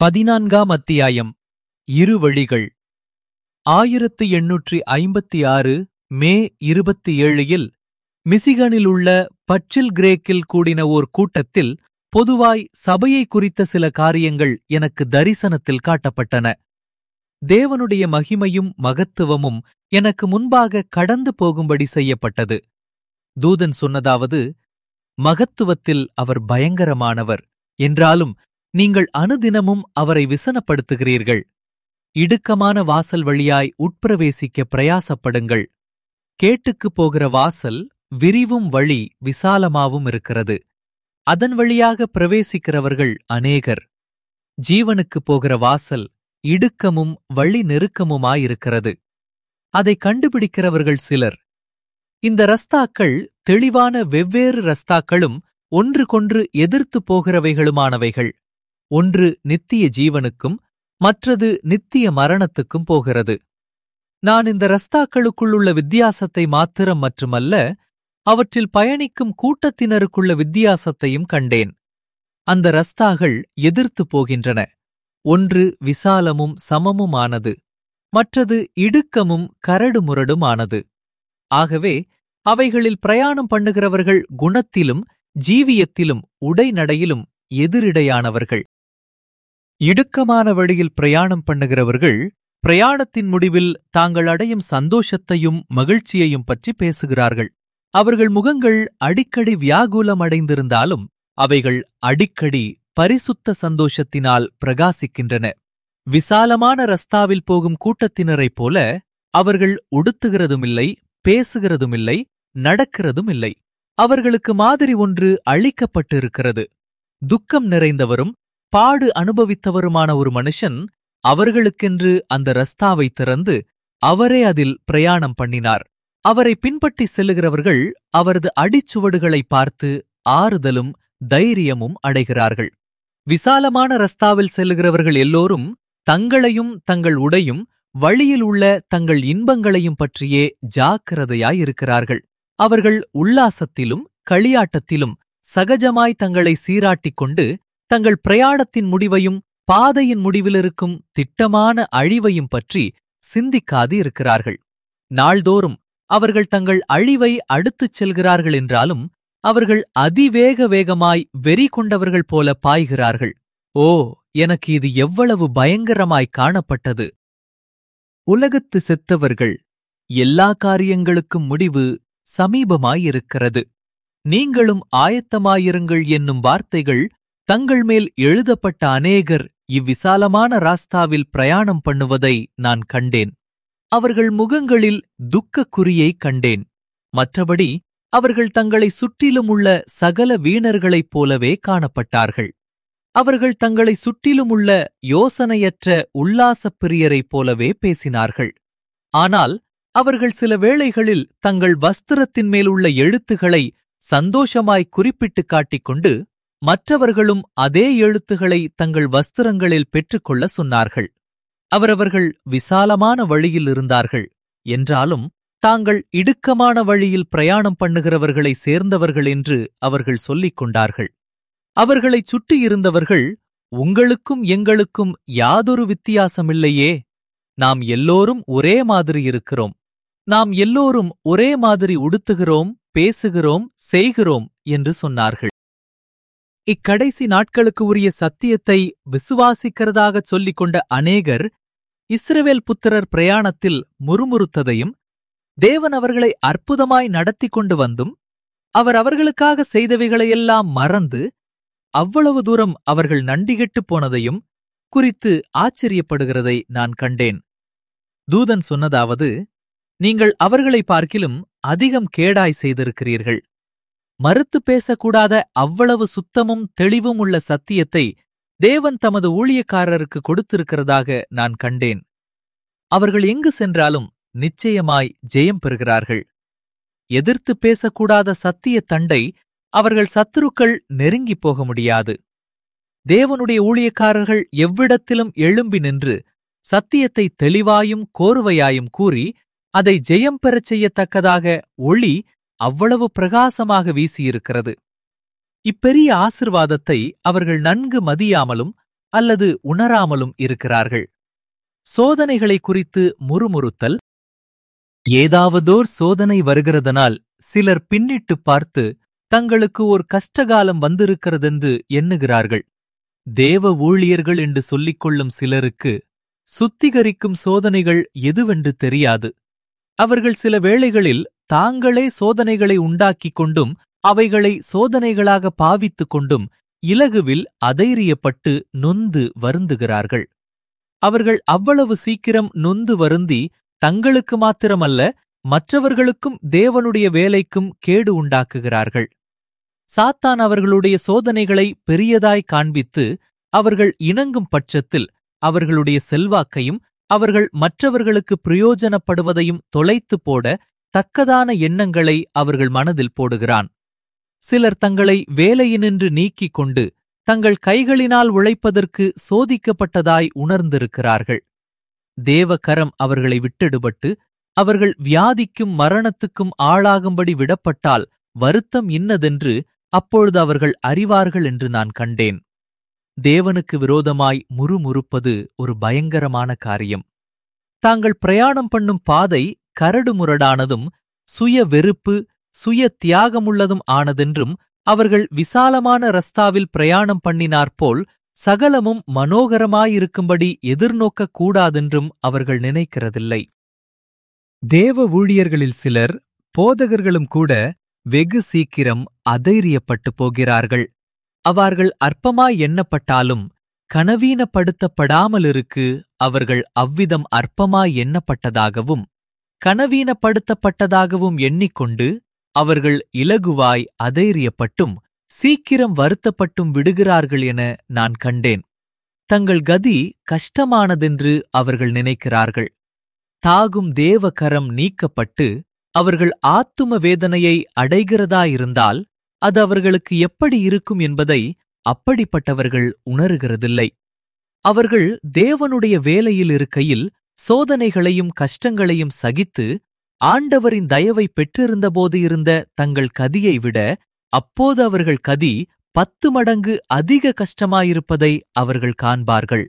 பதினான்காம் அத்தியாயம் இரு வழிகள் ஆயிரத்து எண்ணூற்றி ஐம்பத்தி ஆறு மே இருபத்தி ஏழில் மிசிகனில் உள்ள பச்சில் கிரேக்கில் கூடின ஓர் கூட்டத்தில் பொதுவாய் சபையை குறித்த சில காரியங்கள் எனக்கு தரிசனத்தில் காட்டப்பட்டன தேவனுடைய மகிமையும் மகத்துவமும் எனக்கு முன்பாக கடந்து போகும்படி செய்யப்பட்டது தூதன் சொன்னதாவது மகத்துவத்தில் அவர் பயங்கரமானவர் என்றாலும் நீங்கள் அனுதினமும் அவரை விசனப்படுத்துகிறீர்கள் இடுக்கமான வாசல் வழியாய் உட்பிரவேசிக்க பிரயாசப்படுங்கள் கேட்டுக்குப் போகிற வாசல் விரிவும் வழி விசாலமாவும் இருக்கிறது அதன் வழியாக பிரவேசிக்கிறவர்கள் அநேகர் ஜீவனுக்குப் போகிற வாசல் இடுக்கமும் வழி நெருக்கமுமாயிருக்கிறது அதை கண்டுபிடிக்கிறவர்கள் சிலர் இந்த ரஸ்தாக்கள் தெளிவான வெவ்வேறு ரஸ்தாக்களும் ஒன்றுகொன்று எதிர்த்துப் போகிறவைகளுமானவைகள் ஒன்று நித்திய ஜீவனுக்கும் மற்றது நித்திய மரணத்துக்கும் போகிறது நான் இந்த ரஸ்தாக்களுக்குள்ளுள்ள வித்தியாசத்தை மாத்திரம் மட்டுமல்ல அவற்றில் பயணிக்கும் கூட்டத்தினருக்குள்ள வித்தியாசத்தையும் கண்டேன் அந்த ரஸ்தாகள் எதிர்த்துப் போகின்றன ஒன்று விசாலமும் சமமுமானது மற்றது இடுக்கமும் கரடுமுரடுமானது ஆகவே அவைகளில் பிரயாணம் பண்ணுகிறவர்கள் குணத்திலும் ஜீவியத்திலும் உடைநடையிலும் எதிரிடையானவர்கள் இடுக்கமான வழியில் பிரயாணம் பண்ணுகிறவர்கள் பிரயாணத்தின் முடிவில் தாங்கள் அடையும் சந்தோஷத்தையும் மகிழ்ச்சியையும் பற்றி பேசுகிறார்கள் அவர்கள் முகங்கள் அடிக்கடி வியாகுலம் அடைந்திருந்தாலும் அவைகள் அடிக்கடி பரிசுத்த சந்தோஷத்தினால் பிரகாசிக்கின்றன விசாலமான ரஸ்தாவில் போகும் கூட்டத்தினரைப் போல அவர்கள் உடுத்துகிறதுமில்லை பேசுகிறதுமில்லை நடக்கிறதும் இல்லை அவர்களுக்கு மாதிரி ஒன்று அளிக்கப்பட்டிருக்கிறது துக்கம் நிறைந்தவரும் பாடு அனுபவித்தவருமான ஒரு மனுஷன் அவர்களுக்கென்று அந்த ரஸ்தாவை திறந்து அவரே அதில் பிரயாணம் பண்ணினார் அவரை பின்பற்றி செல்லுகிறவர்கள் அவரது அடிச்சுவடுகளை பார்த்து ஆறுதலும் தைரியமும் அடைகிறார்கள் விசாலமான ரஸ்தாவில் செல்லுகிறவர்கள் எல்லோரும் தங்களையும் தங்கள் உடையும் வழியில் உள்ள தங்கள் இன்பங்களையும் பற்றியே ஜாக்கிரதையாயிருக்கிறார்கள் அவர்கள் உல்லாசத்திலும் களியாட்டத்திலும் சகஜமாய் தங்களை சீராட்டிக் கொண்டு தங்கள் பிரயாணத்தின் முடிவையும் பாதையின் முடிவிலிருக்கும் திட்டமான அழிவையும் பற்றி சிந்திக்காது இருக்கிறார்கள் நாள்தோறும் அவர்கள் தங்கள் அழிவை அடுத்துச் செல்கிறார்கள் என்றாலும் அவர்கள் அதிவேக வேகமாய் வெறி கொண்டவர்கள் போல பாய்கிறார்கள் ஓ எனக்கு இது எவ்வளவு பயங்கரமாய் காணப்பட்டது உலகத்து செத்தவர்கள் எல்லா காரியங்களுக்கும் முடிவு சமீபமாயிருக்கிறது நீங்களும் ஆயத்தமாயிருங்கள் என்னும் வார்த்தைகள் தங்கள் மேல் எழுதப்பட்ட அநேகர் இவ்விசாலமான ராஸ்தாவில் பிரயாணம் பண்ணுவதை நான் கண்டேன் அவர்கள் முகங்களில் துக்கக் குறியைக் கண்டேன் மற்றபடி அவர்கள் தங்களை சுற்றிலும் உள்ள சகல வீணர்களைப் போலவே காணப்பட்டார்கள் அவர்கள் தங்களை சுற்றிலும் உள்ள யோசனையற்ற உல்லாசப் பிரியரைப் போலவே பேசினார்கள் ஆனால் அவர்கள் சில வேளைகளில் தங்கள் வஸ்திரத்தின் மேலுள்ள எழுத்துகளை சந்தோஷமாய் குறிப்பிட்டுக் காட்டிக்கொண்டு மற்றவர்களும் அதே எழுத்துகளை தங்கள் வஸ்திரங்களில் பெற்றுக்கொள்ள சொன்னார்கள் அவரவர்கள் விசாலமான வழியில் இருந்தார்கள் என்றாலும் தாங்கள் இடுக்கமான வழியில் பிரயாணம் பண்ணுகிறவர்களை சேர்ந்தவர்கள் என்று அவர்கள் சொல்லிக் கொண்டார்கள் அவர்களைச் சுற்றியிருந்தவர்கள் உங்களுக்கும் எங்களுக்கும் யாதொரு வித்தியாசமில்லையே நாம் எல்லோரும் ஒரே மாதிரி இருக்கிறோம் நாம் எல்லோரும் ஒரே மாதிரி உடுத்துகிறோம் பேசுகிறோம் செய்கிறோம் என்று சொன்னார்கள் இக்கடைசி நாட்களுக்கு உரிய சத்தியத்தை விசுவாசிக்கிறதாகச் சொல்லிக் கொண்ட அநேகர் இஸ்ரவேல் புத்திரர் பிரயாணத்தில் முறுமுறுத்ததையும் தேவன் அவர்களை அற்புதமாய் நடத்தி கொண்டு வந்தும் அவர் அவர்களுக்காக செய்தவைகளையெல்லாம் மறந்து அவ்வளவு தூரம் அவர்கள் நண்டிகெட்டுப் போனதையும் குறித்து ஆச்சரியப்படுகிறதை நான் கண்டேன் தூதன் சொன்னதாவது நீங்கள் அவர்களை பார்க்கிலும் அதிகம் கேடாய் செய்திருக்கிறீர்கள் மறுத்து பேசக்கூடாத அவ்வளவு சுத்தமும் தெளிவும் உள்ள சத்தியத்தை தேவன் தமது ஊழியக்காரருக்கு கொடுத்திருக்கிறதாக நான் கண்டேன் அவர்கள் எங்கு சென்றாலும் நிச்சயமாய் ஜெயம் பெறுகிறார்கள் எதிர்த்து பேசக்கூடாத சத்திய தண்டை அவர்கள் சத்துருக்கள் நெருங்கிப் போக முடியாது தேவனுடைய ஊழியக்காரர்கள் எவ்விடத்திலும் எழும்பி நின்று சத்தியத்தை தெளிவாயும் கோருவையாயும் கூறி அதை ஜெயம் பெறச் செய்யத்தக்கதாக ஒளி அவ்வளவு பிரகாசமாக வீசியிருக்கிறது இப்பெரிய ஆசிர்வாதத்தை அவர்கள் நன்கு மதியாமலும் அல்லது உணராமலும் இருக்கிறார்கள் சோதனைகளை குறித்து முறுமுறுத்தல் ஏதாவதோர் சோதனை வருகிறதனால் சிலர் பின்னிட்டு பார்த்து தங்களுக்கு ஒரு கஷ்டகாலம் வந்திருக்கிறதென்று எண்ணுகிறார்கள் தேவ ஊழியர்கள் என்று சொல்லிக் கொள்ளும் சிலருக்கு சுத்திகரிக்கும் சோதனைகள் எதுவென்று தெரியாது அவர்கள் சில வேளைகளில் தாங்களே சோதனைகளை உண்டாக்கிக் கொண்டும் அவைகளை சோதனைகளாக பாவித்துக் கொண்டும் இலகுவில் அதைரியப்பட்டு நொந்து வருந்துகிறார்கள் அவர்கள் அவ்வளவு சீக்கிரம் நொந்து வருந்தி தங்களுக்கு மாத்திரமல்ல மற்றவர்களுக்கும் தேவனுடைய வேலைக்கும் கேடு உண்டாக்குகிறார்கள் சாத்தான் அவர்களுடைய சோதனைகளை பெரியதாய் காண்பித்து அவர்கள் இணங்கும் பட்சத்தில் அவர்களுடைய செல்வாக்கையும் அவர்கள் மற்றவர்களுக்கு பிரயோஜனப்படுவதையும் தொலைத்து போட தக்கதான எண்ணங்களை அவர்கள் மனதில் போடுகிறான் சிலர் தங்களை வேலையினின்று நீக்கிக் கொண்டு தங்கள் கைகளினால் உழைப்பதற்கு சோதிக்கப்பட்டதாய் உணர்ந்திருக்கிறார்கள் தேவ கரம் அவர்களை விட்டெடுபட்டு அவர்கள் வியாதிக்கும் மரணத்துக்கும் ஆளாகும்படி விடப்பட்டால் வருத்தம் இன்னதென்று அப்பொழுது அவர்கள் அறிவார்கள் என்று நான் கண்டேன் தேவனுக்கு விரோதமாய் முறுமுறுப்பது ஒரு பயங்கரமான காரியம் தாங்கள் பிரயாணம் பண்ணும் பாதை கரடுமுரடானதும் சுய வெறுப்பு சுய தியாகமுள்ளதும் ஆனதென்றும் அவர்கள் விசாலமான ரஸ்தாவில் பிரயாணம் பண்ணினாற்போல் சகலமும் மனோகரமாயிருக்கும்படி எதிர்நோக்கக் கூடாதென்றும் அவர்கள் நினைக்கிறதில்லை தேவ ஊழியர்களில் சிலர் போதகர்களும் கூட வெகு சீக்கிரம் அதைரியப்பட்டு போகிறார்கள் அவர்கள் அற்பமாய் எண்ணப்பட்டாலும் கனவீனப்படுத்தப்படாமலிருக்கு அவர்கள் அவ்விதம் அற்பமாய் எண்ணப்பட்டதாகவும் கனவீனப்படுத்தப்பட்டதாகவும் எண்ணிக்கொண்டு அவர்கள் இலகுவாய் அதைரியப்பட்டும் சீக்கிரம் வருத்தப்பட்டும் விடுகிறார்கள் என நான் கண்டேன் தங்கள் கதி கஷ்டமானதென்று அவர்கள் நினைக்கிறார்கள் தாகும் தேவ கரம் நீக்கப்பட்டு அவர்கள் ஆத்தும வேதனையை அடைகிறதாயிருந்தால் அது அவர்களுக்கு எப்படி இருக்கும் என்பதை அப்படிப்பட்டவர்கள் உணருகிறதில்லை அவர்கள் தேவனுடைய வேலையில் இருக்கையில் சோதனைகளையும் கஷ்டங்களையும் சகித்து ஆண்டவரின் தயவை பெற்றிருந்தபோது இருந்த தங்கள் கதியை விட அப்போது அவர்கள் கதி பத்து மடங்கு அதிக கஷ்டமாயிருப்பதை அவர்கள் காண்பார்கள்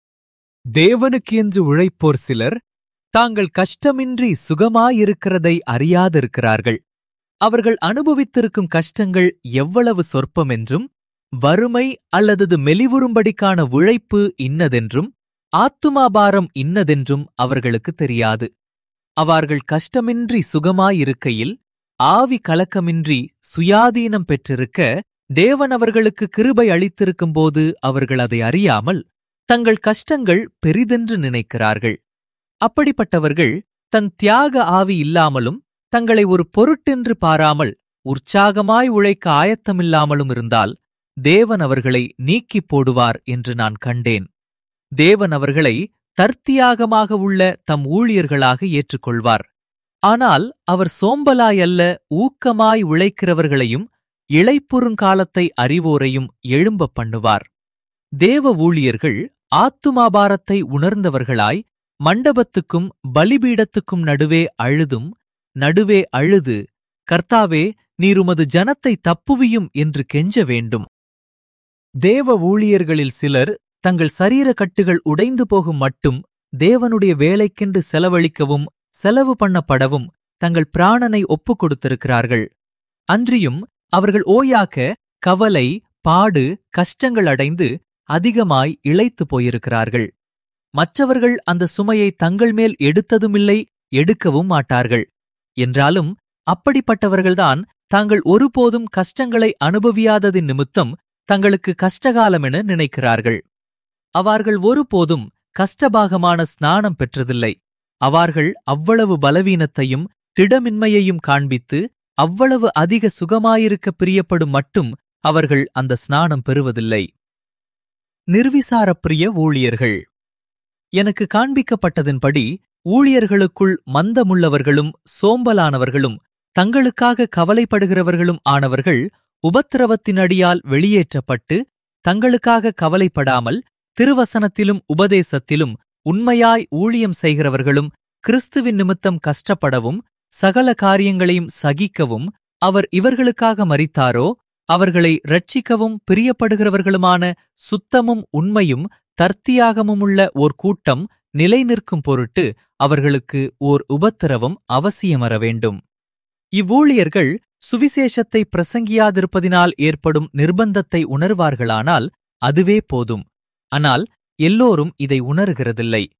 தேவனுக்கு என்று உழைப்போர் சிலர் தாங்கள் கஷ்டமின்றி சுகமாயிருக்கிறதை அறியாதிருக்கிறார்கள் அவர்கள் அனுபவித்திருக்கும் கஷ்டங்கள் எவ்வளவு சொற்பமென்றும் வறுமை அல்லது மெலிவுறும்படிக்கான உழைப்பு இன்னதென்றும் ஆத்துமாபாரம் இன்னதென்றும் அவர்களுக்கு தெரியாது அவர்கள் கஷ்டமின்றி சுகமாயிருக்கையில் ஆவி கலக்கமின்றி சுயாதீனம் பெற்றிருக்க தேவன் அவர்களுக்கு கிருபை அளித்திருக்கும்போது அவர்கள் அதை அறியாமல் தங்கள் கஷ்டங்கள் பெரிதென்று நினைக்கிறார்கள் அப்படிப்பட்டவர்கள் தன் தியாக ஆவி இல்லாமலும் தங்களை ஒரு பொருட்டென்று பாராமல் உற்சாகமாய் உழைக்க ஆயத்தமில்லாமலும் இருந்தால் தேவன் அவர்களை நீக்கிப் போடுவார் என்று நான் கண்டேன் தேவன் அவர்களை தர்த்தியாகமாக உள்ள தம் ஊழியர்களாக ஏற்றுக்கொள்வார் ஆனால் அவர் சோம்பலாய் அல்ல ஊக்கமாய் உழைக்கிறவர்களையும் இளைப்புறுங்காலத்தை அறிவோரையும் எழும்ப பண்ணுவார் தேவ ஊழியர்கள் ஆத்துமாபாரத்தை உணர்ந்தவர்களாய் மண்டபத்துக்கும் பலிபீடத்துக்கும் நடுவே அழுதும் நடுவே அழுது கர்த்தாவே நீர் உமது ஜனத்தை தப்புவியும் என்று கெஞ்ச வேண்டும் தேவ ஊழியர்களில் சிலர் தங்கள் சரீர கட்டுகள் உடைந்து போகும் மட்டும் தேவனுடைய வேலைக்கென்று செலவழிக்கவும் செலவு பண்ணப்படவும் தங்கள் பிராணனை ஒப்புக் கொடுத்திருக்கிறார்கள் அன்றியும் அவர்கள் ஓயாக்க கவலை பாடு கஷ்டங்கள் அடைந்து அதிகமாய் இளைத்து போயிருக்கிறார்கள் மற்றவர்கள் அந்த சுமையை தங்கள் மேல் எடுத்ததுமில்லை எடுக்கவும் மாட்டார்கள் என்றாலும் அப்படிப்பட்டவர்கள்தான் தாங்கள் ஒருபோதும் கஷ்டங்களை அனுபவியாததின் நிமித்தம் தங்களுக்கு கஷ்டகாலமென நினைக்கிறார்கள் அவர்கள் ஒருபோதும் கஷ்டபாகமான ஸ்நானம் பெற்றதில்லை அவர்கள் அவ்வளவு பலவீனத்தையும் திடமின்மையையும் காண்பித்து அவ்வளவு அதிக சுகமாயிருக்க பிரியப்படும் மட்டும் அவர்கள் அந்த ஸ்நானம் பெறுவதில்லை நிர்விசாரப்பிரிய ஊழியர்கள் எனக்கு காண்பிக்கப்பட்டதின்படி ஊழியர்களுக்குள் மந்தமுள்ளவர்களும் சோம்பலானவர்களும் தங்களுக்காக கவலைப்படுகிறவர்களும் ஆனவர்கள் உபத்திரவத்தினடியால் வெளியேற்றப்பட்டு தங்களுக்காக கவலைப்படாமல் திருவசனத்திலும் உபதேசத்திலும் உண்மையாய் ஊழியம் செய்கிறவர்களும் கிறிஸ்துவின் நிமித்தம் கஷ்டப்படவும் சகல காரியங்களையும் சகிக்கவும் அவர் இவர்களுக்காக மரித்தாரோ அவர்களை ரட்சிக்கவும் பிரியப்படுகிறவர்களுமான சுத்தமும் உண்மையும் தர்த்தியாகமுமுள்ள ஓர் கூட்டம் நிலைநிற்கும் பொருட்டு அவர்களுக்கு ஓர் உபத்திரவம் அவசியமற வேண்டும் இவ்வூழியர்கள் சுவிசேஷத்தை பிரசங்கியாதிருப்பதினால் ஏற்படும் நிர்பந்தத்தை உணர்வார்களானால் அதுவே போதும் ஆனால் எல்லோரும் இதை உணர்கிறதில்லை